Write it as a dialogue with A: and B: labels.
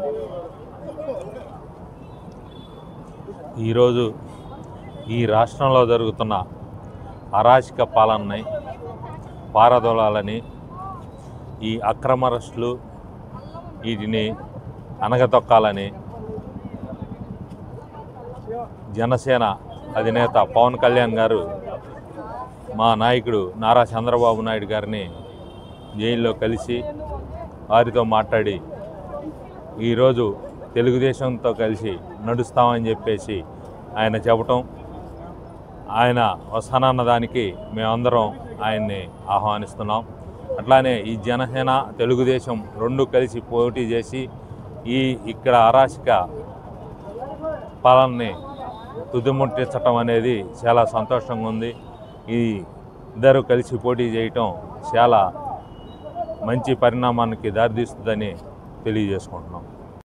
A: ఈరోజు ఈ రాష్ట్రంలో జరుగుతున్న అరాచక పాలనని పారదోలాలని ఈ అక్రమ అరెస్టులు వీటిని అనగతొక్కాలని జనసేన అధినేత పవన్ కళ్యాణ్ గారు మా నాయకుడు నారా చంద్రబాబు నాయుడు గారిని జైల్లో కలిసి వారితో మాట్లాడి ఈరోజు తెలుగుదేశంతో కలిసి నడుస్తామని చెప్పేసి ఆయన చెప్పటం ఆయన వస్తానన్న దానికి మేమందరం ఆయన్ని ఆహ్వానిస్తున్నాం అట్లానే ఈ జనసేన తెలుగుదేశం రెండు కలిసి పోటీ చేసి ఈ ఇక్కడ అరాచక పాలనని తుదిముట్టించటం అనేది చాలా సంతోషంగా ఉంది ఈ ఇద్దరు కలిసి పోటీ చేయటం చాలా మంచి పరిణామానికి దారితీస్తుందని తెలియజేసుకుంటున్నాం